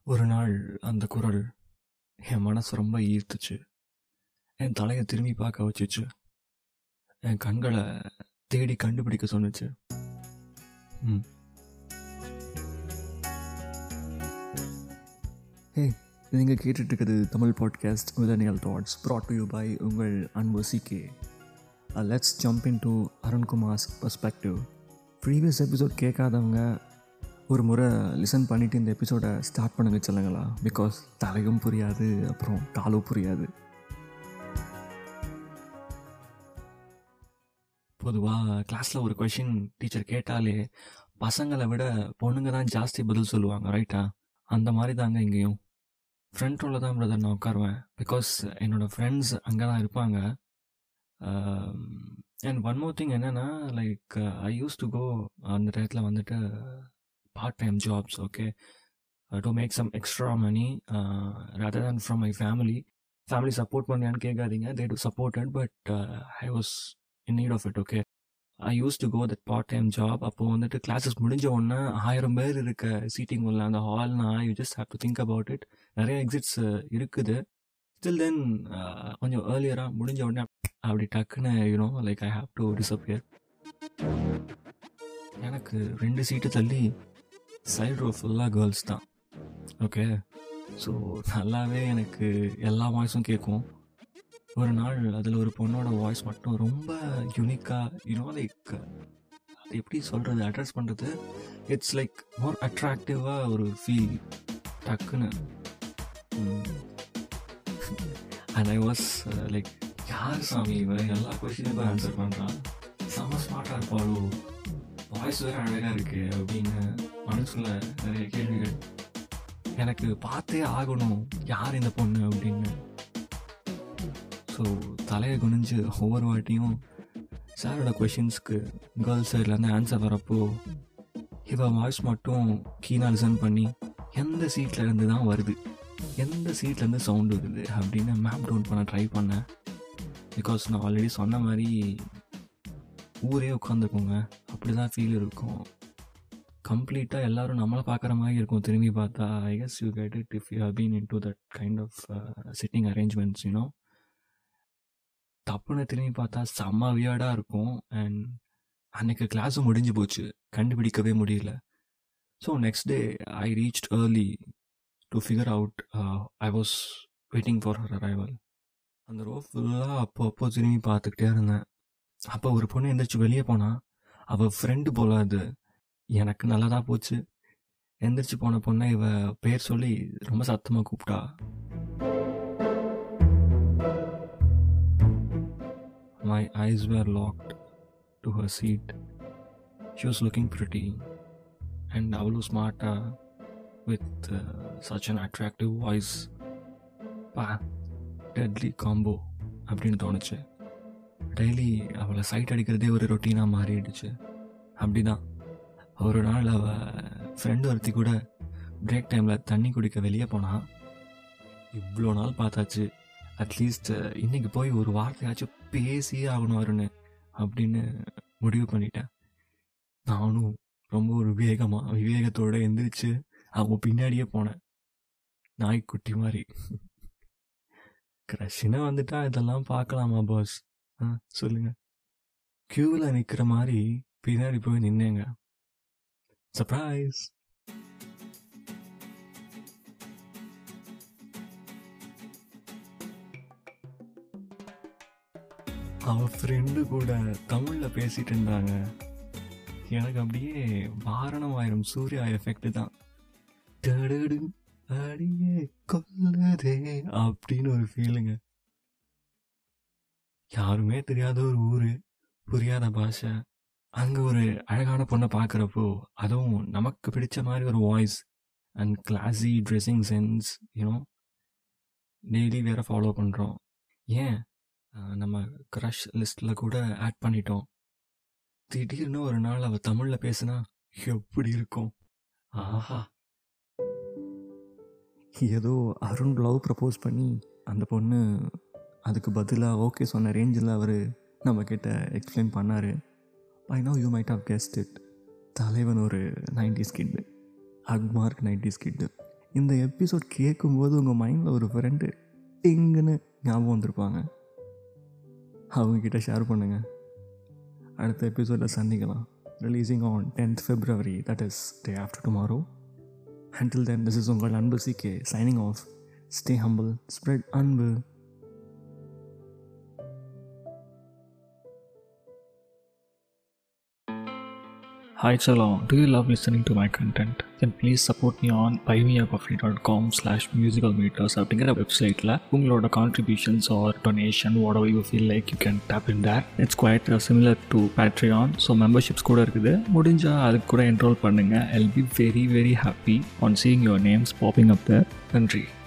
ஒரு நாள் அந்த குரல் என் மனசு ரொம்ப ஈர்த்துச்சு என் தலையை திரும்பி பார்க்க வச்சுச்சு என் கண்களை தேடி கண்டுபிடிக்க சொன்னுச்சு ம் ஹே நீங்கள் கேட்டுட்டு இருக்கிறது Tamil podcast millennial thoughts brought to you by உங்கள் அன்பு CK let's jump into Arunkumar's perspective previous episode கேட்காதவங்க ஒரு முறை லிசன் பண்ணிவிட்டு இந்த எபிசோடை ஸ்டார்ட் பண்ணுங்க சொல்லுங்களா பிகாஸ் தலையும் புரியாது அப்புறம் காலும் புரியாது பொதுவாக கிளாஸில் ஒரு கொஷின் டீச்சர் கேட்டாலே பசங்களை விட பொண்ணுங்க தான் ஜாஸ்தி பதில் சொல்லுவாங்க ரைட்டா அந்த மாதிரி தாங்க இங்கேயும் ஃப்ரண்ட் ரோவில் தான் பிரதர் நான் உட்காருவேன் பிகாஸ் என்னோடய ஃப்ரெண்ட்ஸ் அங்கே தான் இருப்பாங்க அண்ட் ஒன் மோர் திங் என்னென்னா like I use to go அந்த டயத்தில் வந்துட்டு part time jobs okay to make some extra money rather than from my family family support பண்ணியான்னு கேட்காதீங்க they do supported but I was in need of it okay I use to go that part time job அப்போ வந்துட்டு classes முடிஞ்ச உடனே ஆயிரம் பேர் இருக்க seating உள்ள அந்த ஹால்னா you just have to think about it நிறைய எக்ஸிட்ஸ் இருக்குது ஸ்டில் தென் கொஞ்சம் ஏர்லியராக முடிஞ்ச உடனே அப்படி டக்குன்னு you know like I have to disappear எனக்கு ரெண்டு சீட்டு தள்ளி சைடு ரோ ஃபுல்லாக கேர்ள்ஸ் தான் ஓகே ஸோ நல்லாவே எனக்கு எல்லா வாய்ஸும் கேட்கும் ஒரு நாள் அதில் ஒரு பொண்ணோட வாய்ஸ் மட்டும் ரொம்ப யூனிக்காக யூனோ லைக் எப்படி சொல்கிறது அட்ரஸ் பண்ணுறது இட்ஸ் லைக் மோர் அட்ராக்டிவாக ஒரு ஃபீல் டக்குன்னு அண்ட் ஐ வாஸ் லைக் யார் சாமி இவன் எல்லா கொஸ்டினுக்கும் ஆன்சர் பண்ணுறான் செம்ம ஸ்மார்ட்டாக இருப்பாளோ வாய்ஸ் வேறு அழகாக இருக்கு அப்படின்னு மனசுல நிறைய கேள்விகள் எனக்கு பார்த்தே ஆகணும் யார் இந்த பொண்ணு அப்படின்னு ஸோ தலையை குனிஞ்சு ஒவ்வொரு வாட்டியும் சாரோட கொஷின்ஸ்க்கு கேர்ள்ஸ் சைட்லேருந்து ஆன்சர் வரப்போ இவ வாய்ஸ் மட்டும் கீனாக லிசன் பண்ணி எந்த சீட்டில் இருந்து தான் வருது எந்த சீட்லேருந்து சவுண்டு வருது அப்படின்னு மேப் டவுன் பண்ண ட்ரை பண்ணேன் பிகாஸ் நான் ஆல்ரெடி சொன்ன மாதிரி ஊரே உட்காந்துக்கோங்க அப்படி தான் ஃபீல் இருக்கும் கம்ப்ளீட்டாக எல்லோரும் நம்மளை பார்க்குற மாதிரி இருக்கும் திரும்பி பார்த்தா I guess you get it if you have been into that kind of sitting arrangements you know தப்புன்னு திரும்பி பார்த்தா செம்ம வியர்டாக இருக்கும் அண்ட் அன்னைக்கு கிளாஸும் முடிஞ்சு போச்சு கண்டுபிடிக்கவே முடியல so next day I reached early to figure out I was waiting for her arrival அந்த ரோ ஃபுல்லாக அப்போ அப்போ திரும்பி பார்த்துக்கிட்டே இருந்தேன் அப்போ ஒரு பொண்ணு எந்திரிச்சு வெளியே போனா அவள் ஃப்ரெண்டு போல அது எனக்கு நல்லதாக போச்சு எந்திரிச்சு போன பொண்ணை இவ பேர் சொல்லி ரொம்ப சத்தமாக கூப்பிட்டா my eyes were locked to her seat she was looking pretty and அவ்வளோ ஸ்மார்ட்டாக with such an attractive voice பா டெட்லி காம்போ அப்படின்னு தோணுச்சு டெய்லி அவளை சைட் அடிக்கிறதே ஒரு ரொட்டீனாக மாறிடுச்சு அப்படி தான் ஒரு நாள் அவள் ஃப்ரெண்டு ஒருத்தி கூட பிரேக் டைமில் தண்ணி குடிக்க வெளியே போனான் இவ்வளோ நாள் பார்த்தாச்சு அட்லீஸ்ட் இன்னைக்கு போய் ஒரு வார்த்தையாச்சும் பேசியே ஆகணும் அருண் அப்படின்னு முடிவு பண்ணிட்டேன் நானும் ரொம்ப ஒரு வேகமாக விவேகத்தோடு எந்திரிச்சு அவன் பின்னாடியே போனேன் நாய்க்குட்டி மாதிரி க்ரஷ்னா வந்துட்டா இதெல்லாம் பார்க்கலாமா பாஸ் ஆ சொல்லுங்க க்யூவில் நிற்கிற மாதிரி பின்னாடி போய் நின்னேங்க சர்ப்ரைஸ் அவ ஃப்ரெண்டு கூட தமிழில் பேசிட்டு இருந்தாங்க எனக்கு அப்படியே வாரணம் ஆயிரம் சூர்யா எஃபெக்ட் தான் டடுடு அடியே கொல்லுதே அப்படின்னு ஒரு ஃபீலுங்க யாருமே தெரியாத ஒரு ஊரு புரியாத பாஷை அங்கே ஒரு அழகான பொண்ணை பார்க்குறப்போ அதுவும் நமக்கு பிடிச்ச மாதிரி ஒரு voice and classy dressing sense you know daily வேற ஃபாலோ பண்ணுறோம் ஏன் நம்ம க்ரஷ் லிஸ்ட்டில் கூட ஆட் பண்ணிட்டோம் திடீர்னு ஒரு நாள் அவள் தமிழில் பேசுனா எப்படி இருக்கும் ஆஹா ஏதோ அருண் லவ் ப்ரப்போஸ் பண்ணி அந்த பொண்ணு அதுக்கு பதிலாக ஓகே சொன்ன ரேஞ்சில் அவர் நம்மக்கிட்ட எக்ஸ்பிளைன் பண்ணார் I know you might have guessed it தலைவன் ஒரு nineties kid Agmark nineties kid இந்த எபிசோட் கேட்கும்போது உங்கள் மைண்டில் ஒரு ஃப்ரெண்டு டிங்குன்னு ஞாபகம் வந்திருப்பாங்க அவங்கக்கிட்ட ஷேர் பண்ணுங்கள் அடுத்த எபிசோடில் சந்திக்கலாம் releasing on tenth February that is day after tomorrow until then this is உங்கள் அன்பு CK signing off stay humble spread அன்பு Hi Chalon, do you love listening to my content? Then please support me on buymeacoffee.com slash musical meters அப்படிங்கிற வெப்சைட்டில் உங்களோட contributions or donation whatever you feel like you can tap in there it's quite similar to Patreon so memberships கூட இருக்குது முடிஞ்சால் அதுக்கு கூட enrol பண்ணுங்கள் I'll be very very happy on seeing your names popping up the நன்றி